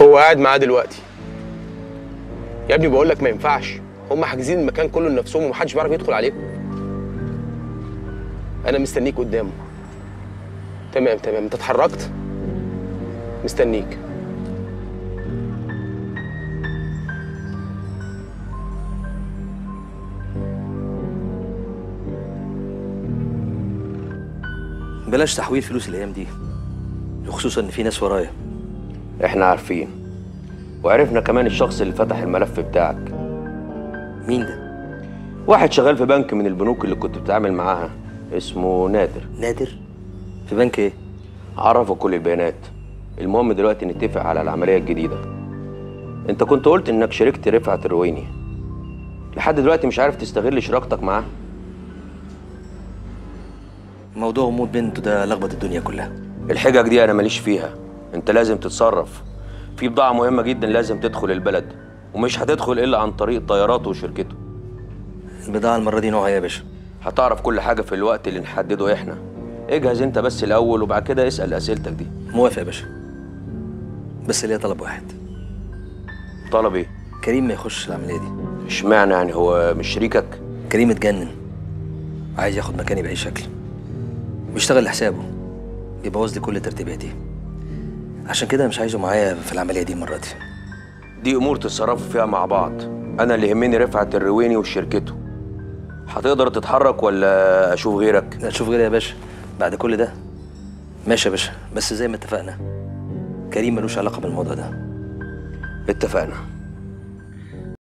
هو قاعد معاه دلوقتي يا ابني بقول لك ما ينفعش هم حاجزين المكان كله لنفسهم ومحدش بيعرف يدخل عليهم انا مستنيك قدامه تمام تمام انت اتحركت مستنيك بلاش تحويل فلوس الايام دي وخصوصا ان في ناس ورايا احنا عارفين وعرفنا كمان الشخص اللي فتح الملف بتاعك مين ده واحد شغال في بنك من البنوك اللي كنت بتعامل معاها اسمه نادر نادر في بنك ايه عرفه كل البيانات المهم دلوقتي نتفق على العملية الجديدة انت كنت قلت انك شاركت رفعت الرويني لحد دلوقتي مش عارف تستغل شراكتك معاه موضوع موت بنته ده لخبط الدنيا كلها الحجج دي انا ماليش فيها انت لازم تتصرف في بضاعة مهمة جدا لازم تدخل البلد ومش هتدخل الا عن طريق طياراته وشركته البضاعه المره دي نوعها ايه يا باشا هتعرف كل حاجة في الوقت اللي نحدده احنا اجهز انت بس الاول وبعد كده اسأل اسئلتك دي موافق يا باشا بس ليا طلب واحد طلب ايه كريم ما يخش العمليه دي اشمعنى يعني هو مش شريكك كريم اتجنن عايز ياخد مكاني باي شكل بيشتغل لحسابه يبوظ لي كل ترتيباتي عشان كده مش عايزه معايا في العمليه دي المره دي دي امور تتصرفوا فيها مع بعض انا اللي يهمني رفعت الرويني وشركته هتقدر تتحرك ولا اشوف غيرك لا تشوف غيري يا باشا بعد كل ده ماشي يا باشا بس زي ما اتفقنا كريم ملوش علاقه بالموضوع ده اتفقنا